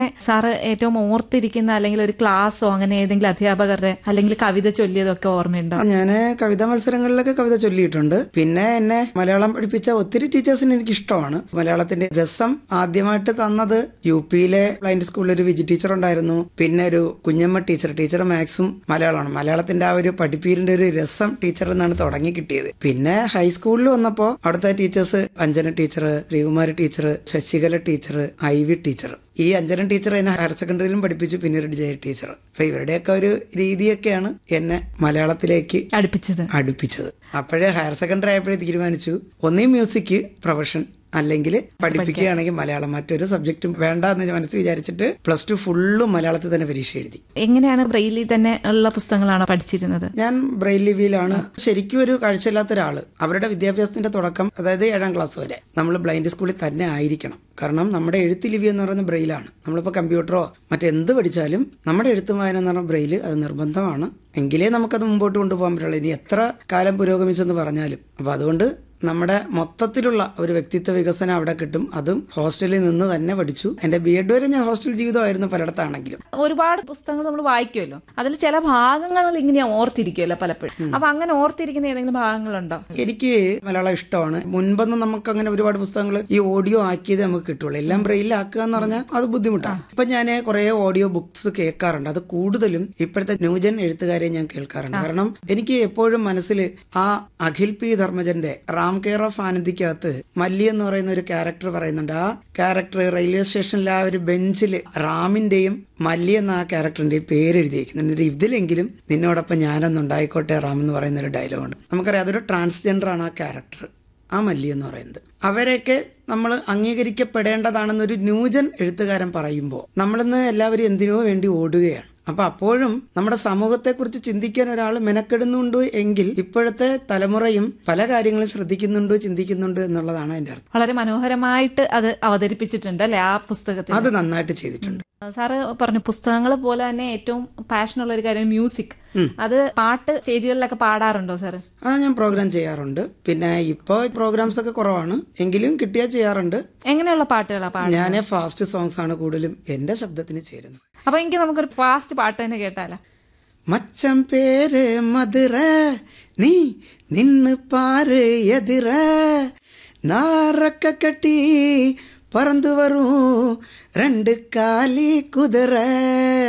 sir ഏറ്റവും ഓർത്തിരിക്കുന്ന അല്ലെങ്കിൽ ഒരു ക്ലാസ്സോ അങ്ങനെ ഏതെങ്കിലും അധ്യാപകരുടെ അല്ലെങ്കിൽ കവിത ചൊല്ലിയതൊക്കെ ഓർമ്മയുണ്ടോ ഞാൻ കവിതാ മത്സരങ്ങളിലൊക്കെ കവിത ചൊല്ലിയിട്ടുണ്ട് പിന്നെ എന്നെ മലയാളം പഠിപ്പിച്ച ഒത്തിരി ടീച്ചേഴ്സിന് എനിക്ക് ഇഷ്ടമാണ് മലയാളത്തിന്റെ രസം ആദ്യമായിട്ട് തന്നത് യു പിയിലെ ബ്ലൈൻഡ് സ്കൂളിൽ ഒരു വിജി ടീച്ചർ ഉണ്ടായിരുന്നു പിന്നെ ഒരു കുഞ്ഞമ്മ ടീച്ചർ ടീച്ചർ മാത്സും മലയാളമാണ് മലയാളത്തിന്റെ ആ ഒരു പഠിപ്പീരിന്റെ ഒരു രസം ടീച്ചറിൽ നിന്നാണ് തുടങ്ങി കിട്ടിയത് പിന്നെ ഹൈസ്കൂളിൽ വന്നപ്പോ അവിടുത്തെ teachers Anjana teacher Sreekumari teacher Sasikala teacher I V teacher ഈ അഞ്ജന ടീച്ചർ എന്നെ ഹയർ സെക്കൻഡറിയിലും പഠിപ്പിച്ചു പിന്നീട് ജയ ടീച്ചർ അപ്പൊ ഇവരുടെയൊക്കെ ഒരു രീതിയൊക്കെയാണ് എന്നെ മലയാളത്തിലേക്ക് അടുപ്പിച്ചത് അടുപ്പിച്ചത് അപ്പോഴേ ഹയർ സെക്കൻഡറി ആയപ്പോഴേ തീരുമാനിച്ചു ഒന്നീ മ്യൂസിക് പ്രൊഫഷൻ അല്ലെങ്കിൽ പഠിപ്പിക്കുകയാണെങ്കിൽ മലയാളം മറ്റൊരു സബ്ജക്റ്റും വേണ്ട എന്ന് മനസ്സിൽ വിചാരിച്ചിട്ട് പ്ലസ് ടു ഫുള്ളും മലയാളത്തിൽ തന്നെ പരീക്ഷ എഴുതി എങ്ങനെയാണ് ബ്രെയിലി തന്നെ ഉള്ള പുസ്തകങ്ങളാണോ പഠിച്ചിരുന്നത് ഞാൻ ബ്രെയിൽ ലിവിയിലാണ് ശരിക്കും ഒരു കാഴ്ചയില്ലാത്ത ഒരാള് അവരുടെ വിദ്യാഭ്യാസത്തിന്റെ തുടക്കം അതായത് ഏഴാം ക്ലാസ് വരെ നമ്മൾ ബ്ലൈൻഡ് സ്കൂളിൽ തന്നെ ആയിരിക്കണം കാരണം നമ്മുടെ എഴുത്ത് ലിവി എന്ന് പറയുന്നത് ബ്രെയിലാണ് നമ്മളിപ്പോൾ കമ്പ്യൂട്ടറോ മറ്റെന്ത് പഠിച്ചാലും നമ്മുടെ എഴുത്തും വായന എന്ന് പറഞ്ഞ ബ്രെയിൽ അത് നിർബന്ധമാണ് എങ്കിലേ നമുക്കത് മുമ്പോട്ട് കൊണ്ടുപോകാൻ പറ്റുള്ളൂ ഇനി എത്ര കാലം പുരോഗമിച്ചെന്ന് പറഞ്ഞാലും അപ്പൊ അതുകൊണ്ട് നമ്മുടെ മൊത്തത്തിലുള്ള ഒരു വ്യക്തിത്വ വികസനം അവിടെ കിട്ടും അതും ഹോസ്റ്റലിൽ നിന്ന് തന്നെ പഠിച്ചു എന്റെ ബി എഡ് വരെ ഞാൻ ഹോസ്റ്റൽ ജീവിതമായിരുന്നു പലയിടത്താണെങ്കിലും ഒരുപാട് പുസ്തകങ്ങൾ നമ്മൾ വായിക്കുമല്ലോ അതിൽ ചില ഭാഗങ്ങൾ ഇങ്ങനെ ഓർത്തിരിക്കുമല്ലോ പലപ്പോഴും അപ്പൊ അങ്ങനെ ഓർത്തിരിക്കുന്ന ഏതെങ്കിലും ഭാഗങ്ങളുണ്ടോ എനിക്ക് മലയാളം ഇഷ്ടമാണ് മുൻപൊന്നും നമുക്ക് അങ്ങനെ ഒരുപാട് പുസ്തകങ്ങൾ ഈ ഓഡിയോ ആക്കിയത് നമുക്ക് കിട്ടുള്ളൂ എല്ലാം ബ്രെയിലാക്കുക എന്ന് പറഞ്ഞാൽ അത് ബുദ്ധിമുട്ടാണ് ഇപ്പൊ ഞാൻ കുറെ ഓഡിയോ ബുക്സ് കേൾക്കാറുണ്ട് അത് കൂടുതലും ഇപ്പോഴത്തെ ന്യൂജൻ എഴുത്തുകാരെ ഞാൻ കേൾക്കാറുണ്ട് കാരണം എനിക്ക് എപ്പോഴും മനസ്സിൽ ആ അഖിൽ പി ധർമ്മജന്റെ റാം കെയർ ഓഫ് ആനന്ദിക്കകത്ത് മല്ലി എന്ന് പറയുന്ന ഒരു ക്യാരക്ടർ പറയുന്നുണ്ട് ആ ക്യാരക്ടർ റെയിൽവേ സ്റ്റേഷനിലെ ആ ഒരു ബെഞ്ചിൽ റാമിന്റെയും മല്ലി എന്ന ആ ക്യാരക്ടറിന്റെയും പേര് എഴുതിയിരിക്കുന്നുണ്ട് എന്നിട്ട് ഇതിലെങ്കിലും നിന്നോടൊപ്പം ഞാനൊന്നുണ്ടായിക്കോട്ടെ റാം എന്ന് പറയുന്ന ഒരു ഡയലോഗുണ്ട് നമുക്കറിയാം അതൊരു ട്രാൻസ്ജെൻഡർ ആണ് ആ ക്യാരക്ടർ ആ മല്ലി എന്ന് പറയുന്നത് അവരെയൊക്കെ നമ്മൾ അംഗീകരിക്കപ്പെടേണ്ടതാണെന്നൊരു ന്യൂജൻ എഴുത്തുകാരൻ പറയുമ്പോൾ നമ്മളിന്ന് എല്ലാവരും എന്തിനോ വേണ്ടി ഓടുകയാണ് അപ്പൊ അപ്പോഴും നമ്മുടെ സമൂഹത്തെക്കുറിച്ച് ചിന്തിക്കാൻ ഒരാൾ മെനക്കെടുന്നുണ്ട് എങ്കിൽ ഇപ്പോഴത്തെ തലമുറയും പല കാര്യങ്ങളും ശ്രദ്ധിക്കുന്നുണ്ട് ചിന്തിക്കുന്നുണ്ട് എന്നുള്ളതാണ് അതിന്റെ അർത്ഥം വളരെ മനോഹരമായിട്ട് അത് അവതരിപ്പിച്ചിട്ടുണ്ട് അല്ലെ ആ പുസ്തകത്തിൽ അത് നന്നായിട്ട് ചെയ്തിട്ടുണ്ട് സാറ് പറഞ്ഞു പുസ്തകങ്ങൾ പോലെ തന്നെ ഏറ്റവും പാഷനുള്ള ഒരു കാര്യം മ്യൂസിക് അത് പാട്ട് സ്റ്റേജുകളിലൊക്കെ പാടാറുണ്ടോ സാറ് ആ ഞാൻ പ്രോഗ്രാം ചെയ്യാറുണ്ട് പിന്നെ ഇപ്പോൾ പ്രോഗ്രാംസ് ഒക്കെ കുറവാണ് എങ്കിലും കിട്ടിയാൽ ചെയ്യാറുണ്ട് എങ്ങനെയുള്ള പാട്ടുകളാ പാടുന്നത് ഞാൻ ഫാസ്റ്റ് സോങ്സ് ആണ് കൂടുതലും എന്റെ ശബ്ദത്തിന് ചേരുന്നത് അപ്പൊ എനിക്ക് നമുക്കൊരു ഫാസ്റ്റ് പാട്ട് തന്നെ കേട്ടാലോ മച്ചം പേര് മധുര നീ നിന്ന് പാரு എതിര നാറക്ക കട്ടി பறந்து வரும் ரெண்டு காலி குதிரை